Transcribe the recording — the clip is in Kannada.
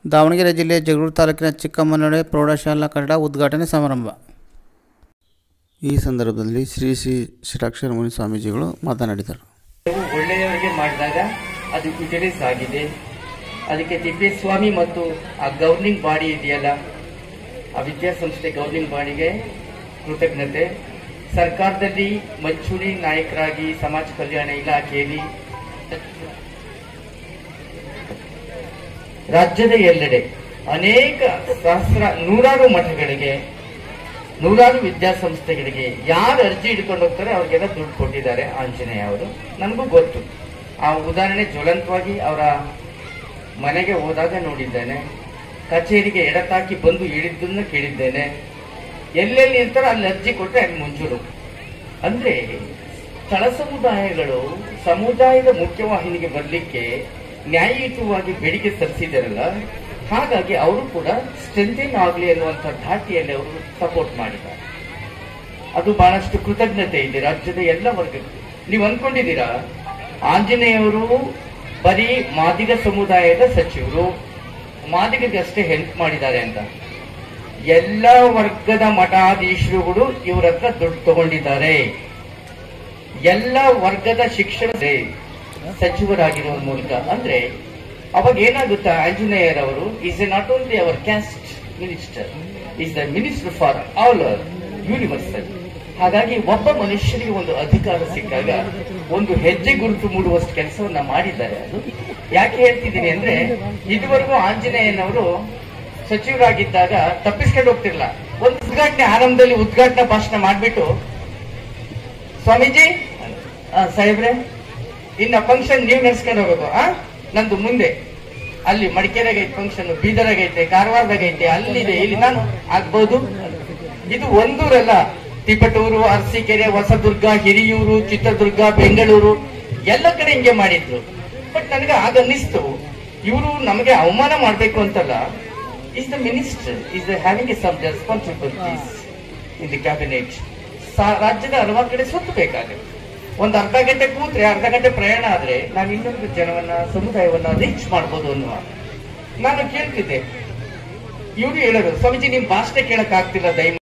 ದಾವಣಗೆರೆ ಜಿಲ್ಲೆಯ ಜಗಳೂರು ತಾಲೂಕಿನ ಚಿಕ್ಕಮ್ಮನಹಳ್ಳಿ ಪ್ರೌಢಶಾಲಾ ಕಟ್ಟಡ ಉದ್ಘಾಟನೆ ಸಮಾರಂಭ ಈ ಸಂದರ್ಭದಲ್ಲಿ ಶ್ರೀ ಶ್ರೀ ಶ್ರೀರಾಕ್ಷರ ಮುನಿ ಸ್ವಾಮೀಜಿಗಳು ಮಾತನಾಡಿದರು ನೀವು ಒಳ್ಳೆಯವರಿಗೆ ಮಾಡಿದಾಗ ಅದು ಯುಟಿಲೈಸ್ ಆಗಿದೆ ಅದಕ್ಕೆ ತಿಪ್ಪೇಸ್ವಾಮಿ ಮತ್ತು ಆ ಗವರ್ನಿಂಗ್ ಬಾಡಿ ಇದೆಯಲ್ಲ ಆ ವಿದ್ಯಾಸಂಸ್ಥೆ ಗವರ್ನಿಂಗ್ ಬಾಡಿಗೆ ಕೃತಜ್ಞತೆ ಸರ್ಕಾರದಲ್ಲಿ ಮಂಚೂರಿ ನಾಯಕರಾಗಿ ಸಮಾಜ ಕಲ್ಯಾಣ ಇಲಾಖೆಯಲ್ಲಿ ರಾಜ್ಯದ ಎಲ್ಲೆಡೆ ಅನೇಕ ಸಹಸ್ರ ನೂರಾರು ಮಠಗಳಿಗೆ ನೂರಾರು ವಿದ್ಯಾಸಂಸ್ಥೆಗಳಿಗೆ ಯಾರು ಅರ್ಜಿ ಹಿಡ್ಕೊಂಡು ಹೋಗ್ತಾರೆ ಅವ್ರಿಗೆಲ್ಲ ದುಡ್ಡು ಕೊಟ್ಟಿದ್ದಾರೆ ಆಂಜನೇಯ ಅವರು ನನಗೂ ಗೊತ್ತು ಆ ಉದಾಹರಣೆ ಜ್ವಲಂತವಾಗಿ ಅವರ ಮನೆಗೆ ಹೋದಾಗ ನೋಡಿದ್ದೇನೆ ಕಚೇರಿಗೆ ಎಡತಾಕಿ ಬಂದು ಹೇಳಿದ್ದನ್ನ ಕೇಳಿದ್ದೇನೆ ಎಲ್ಲೆಲ್ಲಿ ಇರ್ತಾರೋ ಅಲ್ಲಿ ಅರ್ಜಿ ಕೊಟ್ಟರೆ ಅಲ್ಲಿ ಮುಂಚೂರು ಅಂದ್ರೆ ಸ್ಥಳ ಸಮುದಾಯಗಳು ಸಮುದಾಯದ ಮುಖ್ಯವಾಹಿನಿಗೆ ಬರಲಿಕ್ಕೆ ನ್ಯಾಯಯುತವಾಗಿ ಬೇಡಿಕೆ ಸಲ್ಲಿಸಿದಾರಲ್ಲ ಹಾಗಾಗಿ ಅವರು ಕೂಡ ಸ್ಟ್ರೆಂಥೆನ್ ಆಗಲಿ ಅನ್ನುವಂಥ ಧಾಟಿಯಲ್ಲಿ ಅವರು ಸಪೋರ್ಟ್ ಮಾಡಿದ್ದಾರೆ ಅದು ಬಹಳಷ್ಟು ಕೃತಜ್ಞತೆ ಇದೆ ರಾಜ್ಯದ ಎಲ್ಲ ವರ್ಗಕ್ಕೆ ನೀವು ಅನ್ಕೊಂಡಿದ್ದೀರಾ ಆಂಜನೇಯವರು ಬರೀ ಮಾದಿಗ ಸಮುದಾಯದ ಸಚಿವರು ಮಾದಿಗರಿಗೆ ಅಷ್ಟೇ ಹೆಲ್ಪ್ ಮಾಡಿದ್ದಾರೆ ಅಂತ ಎಲ್ಲ ವರ್ಗದ ಮಠಾಧೀಶರುಗಳು ಇವರ ಹತ್ರ ದುಡ್ಡು ತಗೊಂಡಿದ್ದಾರೆ ಎಲ್ಲ ವರ್ಗದ ಶಿಕ್ಷಣ ಸಚಿವರಾಗಿರುವ ಮೂಲಕ ಅಂದ್ರೆ ಅವಾಗ ಏನಾಗುತ್ತಾ ಆಂಜನೇಯರ್ ಅವರು ಈಸ್ ಎ ನಾಟ್ ಓನ್ಲಿ ಅವರ್ caste minister is the minister for all universal ಹಾಗಾಗಿ ಒಬ್ಬ ಮನುಷ್ಯನಿಗೆ ಒಂದು ಅಧಿಕಾರ ಸಿಕ್ಕಾಗ ಒಂದು ಹೆಜ್ಜೆ ಗುರುತು ಮೂಡುವಷ್ಟು ಕೆಲಸವನ್ನ ಮಾಡಿದ್ದಾರೆ ಅದು ಯಾಕೆ ಹೇಳ್ತಿದ್ದೀನಿ ಅಂದ್ರೆ ಇದುವರೆಗೂ ಆಂಜನೇಯನವರು ಸಚಿವರಾಗಿದ್ದಾಗ ತಪ್ಪಿಸ್ಕೊಂಡು ಹೋಗ್ತಿರ್ಲಿಲ್ಲ ಒಂದು ಉದ್ಘಾಟನೆ ಆರಂಭದಲ್ಲಿ ಉದ್ಘಾಟನಾ ಭಾಷಣ ಮಾಡ್ಬಿಟ್ಟು ಸ್ವಾಮೀಜಿ ಆ, ಸಾಹೇಬ್ರೆ ಇನ್ನ ಫಂಕ್ಷನ್ ನೀವು ನಡ್ಸ್ಕೊಂಡು ಹೋಗ್ಬೇಕು ಆ ನಂದು ಮುಂದೆ ಅಲ್ಲಿ ಮಡಿಕೇರಿಯಾಗ ಐತೆ ಫಂಕ್ಷನ್ ಬೀದರಾಗ ಐತೆ ಕಾರವಾರದಾಗ ಐತೆ ಅಲ್ಲಿದೆ ಇಲ್ಲಿ ನಾನು ಆಗ್ಬೋದು ಇದು ಒಂದೂರಲ್ಲ ತಿಪಟೂರು ಅರಸೀಕೆರೆ ಹೊಸದುರ್ಗ ಹಿರಿಯೂರು ಚಿತ್ರದುರ್ಗ ಬೆಂಗಳೂರು ಎಲ್ಲ ಕಡೆ ಹಿಂಗೆ ಮಾಡಿದ್ರು ಬಟ್ ನನಗೆ ಆಗ ಅನ್ನಿಸ್ತು ಇವರು ನಮಗೆ ಅವಮಾನ ಮಾಡ್ಬೇಕು ಅಂತಲ್ಲ is the minister is the having a some responsibilities in the cabinet ರಾಜ್ಯದ ಹಲವಾರು ಕಡೆ ಸುತ್ತಬೇಕಾಗುತ್ತೆ ಒಂದು ಅರ್ಧ ಗಂಟೆ ಕೂತ್ರೆ ಅರ್ಧ ಗಂಟೆ ಪ್ರಯಾಣ ಆದ್ರೆ ನಾನು ಇನ್ನೊಂದು ಜನವನ್ನ ಸಮುದಾಯವನ್ನ ರೀಚ್ ಮಾಡ್ಬೋದು ಅನ್ನುವ ನಾನು ಕೇಳ್ತಿದ್ದೆ ಇವರು ಹೇಳೋರು ಸ್ವಾಮೀಜಿ ನಿಮ್ ಭಾಷಣ ಕೇಳಕ್ ಆಗ್ತಿಲ್ಲ ದಯಮಾಡಿ